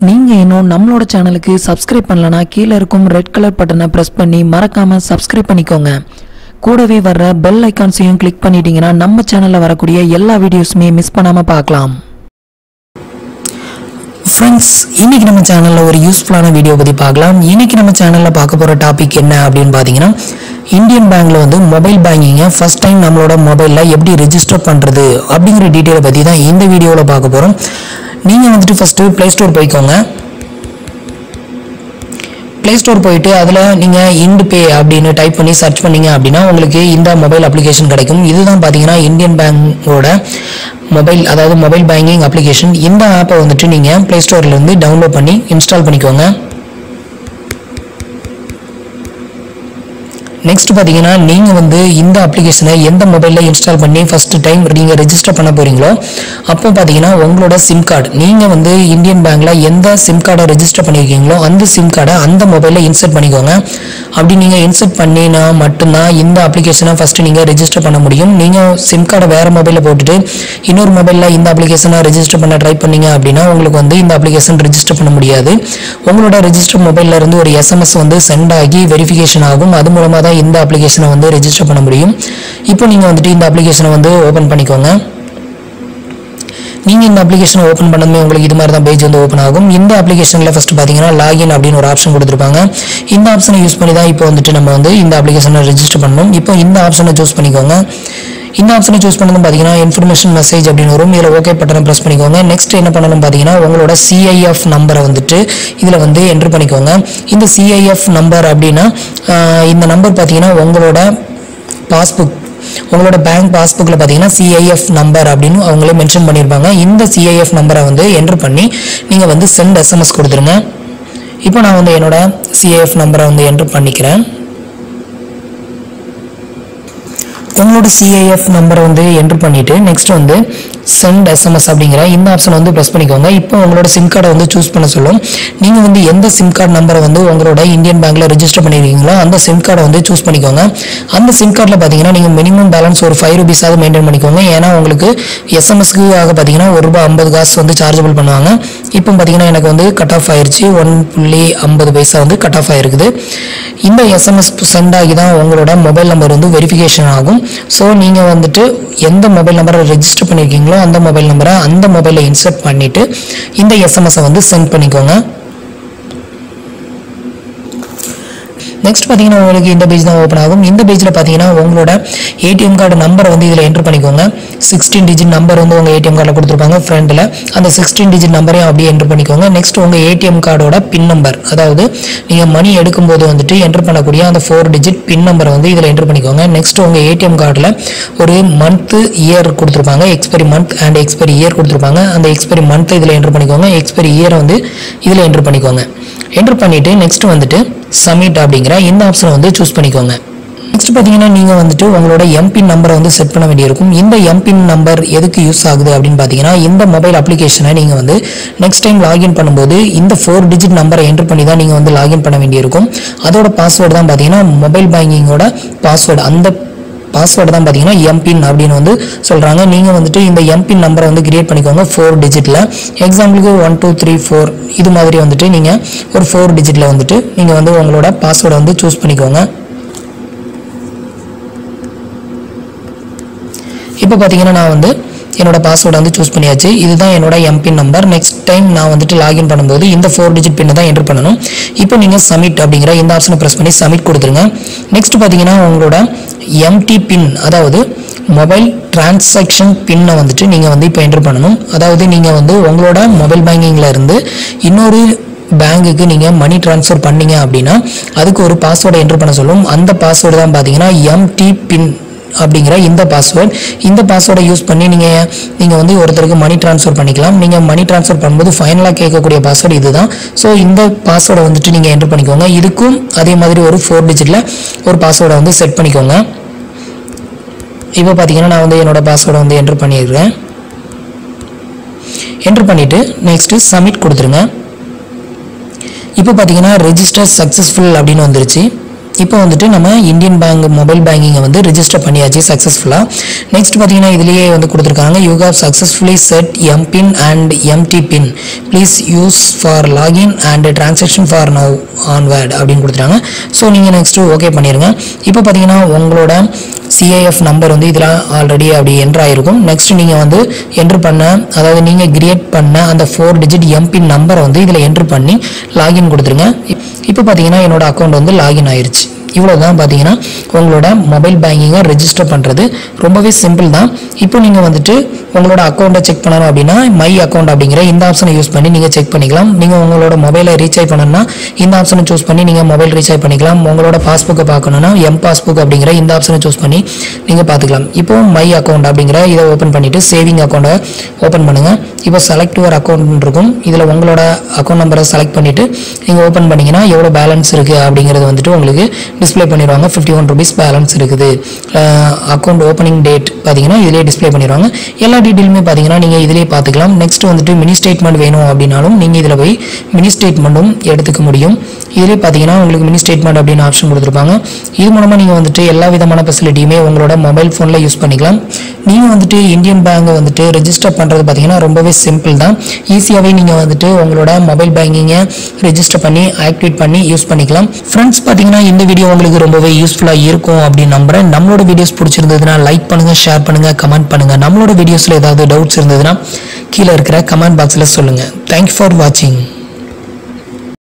நீங்கள் இன்னும் நம்மளோட சேனலுக்கு சப்ஸ்கிரைப் பண்ணலனா கீழே இருக்கும் ரெட் கலர் பட்டனை ப்ரெஸ் பண்ணி மறக்காமல் சப்ஸ்கிரைப் பண்ணிக்கோங்க கூடவே வர்ற பெல் ஐக்கான்ஸையும் கிளிக் பண்ணிட்டீங்கன்னா நம்ம சேனலில் வரக்கூடிய எல்லா வீடியோஸுமே மிஸ் பண்ணாமல் பார்க்கலாம் ஃப்ரெண்ட்ஸ் இன்னைக்கு நம்ம சேனலில் ஒரு யூஸ்ஃபுல்லான வீடியோ பற்றி பார்க்கலாம் இன்னைக்கு நம்ம சேனலில் பார்க்க போகிற டாபிக் என்ன அப்படின்னு பார்த்தீங்கன்னா இந்தியன் பேங்க்ல வந்து மொபைல் பேங்கிங்கை ஃபர்ஸ்ட் டைம் நம்மளோட மொபைலில் எப்படி ரெஜிஸ்டர் பண்ணுறது அப்படிங்கிற டீட்டெயிலை பற்றி தான் இந்த வீடியோவில் பார்க்க போகிறோம் நீங்கள் வந்துட்டு ஃபஸ்ட்டு ப்ளே ஸ்டோர் போய்க்கோங்க ப்ளே ஸ்டோர் போயிட்டு அதில் நீங்கள் இண்டு பே அப்படின்னு டைப் பண்ணி சர்ச் பண்ணீங்க அப்படின்னா உங்களுக்கு இந்த மொபைல் அப்ளிகேஷன் கிடைக்கும் இதுதான் பார்த்தீங்கன்னா இந்தியன் பேங்கோட மொபைல் அதாவது மொபைல் பேங்கிங் அப்ளிகேஷன் இந்த ஆப்பை வந்துட்டு நீங்கள் ப்ளே ஸ்டோர்லேருந்து டவுன்லோட் பண்ணி இன்ஸ்டால் பண்ணிக்கோங்க நெக்ஸ்ட் பார்த்தீங்கன்னா நீங்கள் வந்து இந்த அப்ளிகேஷனை எந்த மொபைலில் இன்ஸ்டால் பண்ணி ஃபஸ்ட்டு டைம் நீங்கள் ரெஜிஸ்டர் பண்ண போகிறீங்களோ அப்போ பார்த்தீங்கன்னா உங்களோட சிம் கார்டு நீங்கள் வந்து இந்தியன் பேங்க்கில் எந்த சிம் கார்டை ரெஜிஸ்டர் பண்ணியிருக்கீங்களோ அந்த சிம் கார்டை அந்த மொபைலில் இன்சர்ட் பண்ணிக்கோங்க அப்படி நீங்கள் இன்சர்ட் பண்ணினா மட்டும்தான் இந்த அப்ளிகேஷனை ஃபஸ்ட்டு நீங்கள் ரெஜிஸ்டர் பண்ண முடியும் நீங்கள் சிம் கார்டை வேறு மொபைலில் போட்டுட்டு இன்னொரு மொபைலில் இந்த அப்ளிகேஷனை ரெஜிஸ்டர் பண்ண ட்ரை பண்ணீங்க அப்படின்னா உங்களுக்கு வந்து இந்த அப்ளிகேஷன் ரெஜிஸ்டர் பண்ண முடியாது உங்களோட ரெஜிஸ்டர் மொபைல்ல இருந்து ஒரு எஸ்எம்எஸ் வந்து சென்ட் ஆகி வெரிஃபிகேஷன் ஆகும் அது மூலமாக தான் இந்த அப்ளிகேஷனை வந்து ரெஜிஸ்டர் பண்ண முடியும் இப்போ நீங்கள் வந்துட்டு இந்த அப்ளிகேஷனை வந்து ஓப்பன் பண்ணிக்கோங்க நீங்கள் இந்த அப்ளிகேஷனை ஓப்பன் பண்ணதுமே உங்களுக்கு இது மாதிரி தான் பேஜ் வந்து ஓப்பன் ஆகும் இந்த அப்ளிகேஷனில் ஃபஸ்ட்டு பார்த்தீங்கன்னா லாகின் அப்படின்னு ஒரு ஆப்ஷன் கொடுத்துருப்பாங்க இந்த ஆப்ஷனை யூஸ் பண்ணி தான் இப்போ வந்துட்டு நம்ம வந்து இந்த அப்ளிகேஷனை ரெஜிஸ்டர் பண்ணணும் இப்போ இந்த ஆப்ஷனை சூஸ் பண்ணிக்கோங்க இந்த ஆப்ஷனை சூஸ் பண்ணதும் பார்த்தீங்கன்னா இன்ஃபர்மேஷன் மெசேஜ் அப்படின்னு வரும் இதில் ஓகே பட்டனை ப்ரெஸ் பண்ணிக்கோங்க நெக்ஸ்ட் என்ன பண்ணணும் பார்த்தீங்கன்னா உங்களோட சிஐஎஃப் நம்பரை வந்துட்டு இதில் வந்து என்ட்ரு பண்ணிக்கோங்க இந்த சிஐஎஃப் நம்பர் அப்படின்னா ஆஹ் இந்த நம்பர் பார்த்தீங்கன்னா உங்களோட பாஸ்புக் உங்களோட பேங்க் பாஸ்புக்கில் பார்த்தீங்கன்னா சிஐஎஃப் நம்பர் அப்படின்னு அவங்களே மென்ஷன் பண்ணியிருப்பாங்க இந்த சிஐஎஃப் நம்பரை வந்து என்ட்ரு பண்ணி நீங்கள் வந்து சென்ட் எஸ்எம்எஸ் கொடுத்துருங்க இப்போ நான் வந்து என்னோட சிஐஎஃப் நம்பரை வந்து என்ட்ரு பண்ணிக்கிறேன் உங்களோட சிஐஎஃப் நம்பரை வந்து என்ட்ரு பண்ணிவிட்டு நெக்ஸ்ட் வந்து சென்ட் எஸ்எம்எஸ் அப்படிங்கிற இந்த ஆப்ஷன் வந்து ப்ரெஸ் பண்ணிக்கோங்க இப்போ உங்களோட சிம் கார்டை வந்து சூஸ் பண்ண சொல்லும் நீங்கள் வந்து எந்த சிம் கார்டு நம்பரை வந்து உங்களோட இந்தியன் பேங்க்கில் ரெஜிஸ்டர் பண்ணியிருக்கீங்களோ அந்த சிம் கார்டை வந்து சூஸ் பண்ணிக்கோங்க அந்த சிம் கார்டில் பார்த்தீங்கன்னா நீங்கள் மினிமம் பேலன்ஸ் ஒரு ஃபைவ் ருபீஸாவது மெயின்டைன் பண்ணிக்கோங்க ஏன்னா உங்களுக்கு எஸ்எம்எஸ்க்கு ஆக பார்த்தீங்கன்னா ஒரு ரூபாய் ஐம்பது காசு வந்து சார்ஜபிள் பண்ணுவாங்க இப்போ பார்த்தீங்கன்னா எனக்கு வந்து கட் ஆஃப் ஆயிருச்சு ஒன் புள்ளி ஐம்பது பைசா வந்து கட் ஆஃப் ஆயிருக்குது இந்த எஸ்எம்எஸ் சென்ட் ஆகி தான் உங்களோட மொபைல் நம்பர் வந்து வெரிஃபிகேஷன் ஆகும் ஸோ நீங்கள் வந்துட்டு எந்த மொபைல் நம்பரை ரெஜிஸ்டர் பண்ணியிருக்கீங்களோ அந்த மொபைல் நம்பரை அந்த மொபைலில் இன்சர்ட் பண்ணிவிட்டு இந்த எஸ்எம்எஸை வந்து சென்ட் பண்ணிக்கோங்க நெக்ஸ்ட் பார்த்தீங்கன்னா உங்களுக்கு இந்த பேஜ் தான் ஓப்பன் ஆகும் இந்த பேஜில் பார்த்தீங்கன்னா உங்களோட ஏடிஎம் கார்டு நம்பரை வந்து இதில் என்ட்ரு பண்ணிக்கோங்க சிக்ஸ்டீன் டிஜிட் நம்பர் வந்து உங்கள் ஏடிஎம் கார்டில் கொடுத்துருப்பாங்க ஃப்ரண்ட்டில் அந்த சிக்ஸ்டீன் டிஜிட் நம்பரையும் அப்படியே என்ட்ரு பண்ணிக்கோங்க நெக்ஸ்ட் உங்கள் ஏடிஎம் கார்டோட பின் நம்பர் அதாவது நீங்கள் மணி எடுக்கும்போது வந்துட்டு என்ட்ரு பண்ணக்கூடிய அந்த ஃபோர் டிஜிட் பின் நம்பரை வந்து இதில் என்ட்ரு பண்ணிக்கோங்க நெக்ஸ்ட் உங்கள் ஏடிஎம் கார்டில் ஒரு மந்த்து இயர் கொடுத்துருப்பாங்க expiry month and expiry year கொடுத்துருப்பாங்க அந்த எக்ஸ்பைரி மந்த்தை இதில் என்ட்ரு பண்ணிக்கோங்க எக்ஸ்பைரி இயரை வந்து இதில் என்ட்ரு பண்ணிக்கோங்க என்ட்ரு பண்ணிவிட்டு நெக்ஸ்ட் வந்துட்டு சப்மிட் அப்படிங்கிற இந்த ஆப்ஷனை வந்து சூஸ் பண்ணிக்கோங்க நெக்ஸ்ட் பார்த்தீங்கன்னா நீங்கள் வந்துட்டு உங்களோட எம்பின் நம்பரை வந்து செட் பண்ண வேண்டியிருக்கும் இந்த எம்பின் நம்பர் எதுக்கு யூஸ் ஆகுது அப்படின்னு பார்த்தீங்கன்னா இந்த மொபைல் அப்ளிகேஷனை நீங்கள் வந்து நெக்ஸ்ட் டைம் லாகின் பண்ணும்போது இந்த ஃபோர் டிஜிட் நம்பரை என்ட்ரு பண்ணி தான் நீங்கள் வந்து லாகின் பண்ண வேண்டியிருக்கும் அதோட பாஸ்வேர்டு தான் பார்த்தீங்கன்னா மொபைல் பேங்கிங்கோட பாஸ்வேர்டு அந்த பாஸ்வேர்டு தான் பார்த்தீங்கன்னா எம்பின் அப்படின்னு வந்து சொல்கிறாங்க நீங்கள் வந்துட்டு இந்த எம்பின் நம்பரை வந்து கிரியேட் பண்ணிக்கோங்க ஃபோர் டிஜிட்டில் எக்ஸாம்பிளுக்கு ஒன் டூ த்ரீ ஃபோர் இது மாதிரி வந்துட்டு நீங்கள் ஒரு ஃபோர் டிஜிட்டில் வந்துட்டு நீங்கள் வந்து உங்களோட பாஸ்வேர்டை வந்து சூஸ் பண்ணிக்கோங்க இப்போ பார்த்தீங்கன்னா நான் வந்து என்னோட பாஸ்வேர்டை வந்து சூஸ் பண்ணியாச்சு இதுதான் என்னோட எம்பின் நம்பர் நெக்ஸ்ட் டைம் நான் வந்துட்டு லாகின் பண்ணும்போது இந்த ஃபோர் டிஜிட் பின்னை தான் என்ட்ரு பண்ணணும் இப்போ நீங்கள் சப்மிட் அப்படிங்கிற இந்த ஆப்ஷனை ப்ரெஸ் பண்ணி சப்மிட் கொடுத்துருங்க நெக்ஸ்ட் பார்த்தீங்கன்னா உங்களோட எம்டி பின் அதாவது மொபைல் டிரான்சாக்ஷன் பின்னை வந்துட்டு நீங்கள் வந்து இப்போ என்ட்ரு பண்ணணும் அதாவது நீங்கள் வந்து உங்களோட மொபைல் பேங்கிங்கில் இருந்து இன்னொரு பேங்குக்கு நீங்கள் மணி ட்ரான்ஸ்ஃபர் பண்ணீங்க அப்படின்னா அதுக்கு ஒரு பாஸ்வேர்டை என்ட்ரு பண்ண சொல்லும் அந்த பாஸ்வேர்டு தான் பார்த்தீங்கன்னா எம்டி பின் அப்படிங்கிற இந்த பாஸ்வேர்ட் இந்த பாஸ்வேர்டை யூஸ் பண்ணி நீங்கள் நீங்கள் வந்து ஒருத்தருக்கு மணி ட்ரான்ஸ்ஃபர் பண்ணிக்கலாம் நீங்கள் மணி ட்ரான்ஸ்ஃபர் பண்ணும்போது ஃபைனலாக கேட்கக்கூடிய பாஸ்வேர்டு இதுதான் ஸோ இந்த பாஸ்வேர்டை வந்துட்டு நீங்கள் என்ட்ரு பண்ணிக்கோங்க இதுக்கும் அதே மாதிரி ஒரு ஃபோர் டிஜிட்டில் ஒரு பாஸ்வேர்டை வந்து செட் பண்ணிக்கோங்க இப்போ பார்த்தீங்கன்னா நான் வந்து என்னோட பாஸ்வேர்டை வந்து என்ட்ரு பண்ணிடுறேன் என்ட்ரு பண்ணிவிட்டு நெக்ஸ்ட்டு சப்மிட் கொடுத்துருங்க இப்போ பார்த்தீங்கன்னா ரெஜிஸ்டர் சக்ஸஸ்ஃபுல் அப்படின்னு வந்துருச்சு இப்போ வந்துட்டு நம்ம இந்தியன் பேங்க் மொபைல் பேங்கிங்கை வந்து ரிஜிஸ்டர் பண்ணியாச்சு சக்ஸஸ்ஃபுல்லாக நெக்ஸ்ட் பார்த்தீங்கன்னா இதுலேயே வந்து கொடுத்துருக்காங்க you have successfully set MPIN and MT PIN please use for login and transaction for now onward அப்படின்னு கொடுத்துட்டாங்க ஸோ நீங்கள் நெக்ஸ்ட்டு ஓகே பண்ணிடுங்க இப்போ பார்த்தீங்கன்னா உங்களோட சிஐஎஃப் நம்பர் வந்து இதில் ஆல்ரெடி அப்படி என்ட்ரு ஆகிருக்கும் நெக்ஸ்ட் நீங்கள் வந்து என்ட்ரு பண்ண அதாவது நீங்கள் கிரியேட் பண்ண அந்த ஃபோர் டிஜிட் எம்பின் நம்பரை வந்து இதில் என்ட்ரு பண்ணி லாகின் கொடுத்துருங்க இப்போ பார்த்தீங்கன்னா என்னோட அக்கௌண்ட் வந்து லாகின் ஆயிருச்சு இவ்வளோ தான் பார்த்தீங்கன்னா உங்களோட மொபைல் பேங்கிங்கை ரெஜிஸ்டர் பண்ணுறது ரொம்பவே சிம்பிள் தான் இப்போ நீங்கள் வந்துட்டு உங்களோட அக்கௌண்ட்டை செக் பண்ணணும் அப்படின்னா மை அக்கௌண்ட் அப்படிங்கிற இந்த ஆப்ஷனை யூஸ் பண்ணி நீங்கள் செக் பண்ணிக்கலாம் நீங்கள் உங்களோட மொபைலை ரீசார்ஜ் பண்ணணும்னா இந்த ஆப்ஷனை சூஸ் பண்ணி நீங்கள் மொபைல் ரீசார்ஜ் பண்ணிக்கலாம் உங்களோட பாஸ்புக்கை பார்க்கணுன்னா எம் பாஸ்புக் அப்படிங்கிற இந்த ஆப்ஷனை சூஸ் பண்ணி நீங்கள் பார்த்துக்கலாம் இப்போ மை அக்கௌண்ட் அப்படிங்கிற இதை ஓப்பன் பண்ணிவிட்டு சேவிங் அக்கௌண்ட்டை ஓப்பன் பண்ணுங்கள் இப்போ செலக்ட் ஒரு அக்கௌண்ட் இருக்கும் இதில் உங்களோட அக்கௌண்ட் நம்பரை செலக்ட் பண்ணிவிட்டு நீங்கள் ஓப்பன் பண்ணிங்கன்னா எவ்வளோ பேலன்ஸ் இருக்குது அப்படிங்கிறது வந்துட்டு உங்களுக்கு டிஸ்ப்ளே பண்ணிடுவாங்க ஃபிஃப்டி ஒன் ருபீஸ் பேலன்ஸ் இருக்குது அக்கௌண்ட் ஓப்பனிங் டேட் பார்த்தீங்கன்னா இதிலே டிஸ்ப்ளே பண்ணிடுவாங்க எல்லா டீட்டெயிலுமே பார்த்தீங்கன்னா நீங்கள் இதிலே பார்த்துக்கலாம் நெக்ஸ்ட் வந்துட்டு மினி ஸ்டேட்மெண்ட் வேணும் அப்படின்னாலும் நீங்கள் இதில் போய் மினி ஸ்டேட்மெண்ட்டும் எடுத்துக்க முடியும் இதிலே பார்த்தீங்கன்னா உங்களுக்கு மினி ஸ்டேட்மெண்ட் அப்படின்னு ஆப்ஷன் கொடுத்துருப்பாங்க இது மூலமாக நீங்கள் வந்துட்டு எல்லா விதமான ஃபெசிலிட்டியுமே உங்களோட மொபைல் ஃபோனில் யூஸ் பண்ணிக்கலாம் நீங்கள் வந்துட்டு இந்தியன் பேங்கை வந்துட்டு ரெஜிஸ்டர் பண்ணுறது பார்த்தீங்கன்னா ரொம்பவே சிம்பிள் தான் ஈஸியாகவே நீங்கள் வந்துட்டு உங்களோட மொபைல் பேங்கிங்கை ரெஜிஸ்டர் பண்ணி ஆக்டிவேட் பண்ணி யூஸ் பண்ணிக்கலாம் ஃப்ரெண்ட்ஸ் பார்த்தீங்கன்னா இந்த வீடியோ உங்களுக்கு ரொம்பவே யூஸ்ஃபுல்லாக இருக்கும் அப்படின்னு நம்புறேன் நம்மளோட வீடியோஸ் பிடிச்சிருந்ததுன்னா லைக் பண்ணுங்கள் ஷேர் பண்ணுங்கள் கமெண்ட் பண்ணுங்கள் நம்மளோட வீடியோஸில் ஏதாவது டவுட்ஸ் இருந்ததுன்னா கீழே இருக்கிற கமெண்ட் பாக்ஸில் சொல்லுங்கள் தேங்க்யூ ஃபார் வாட்சிங்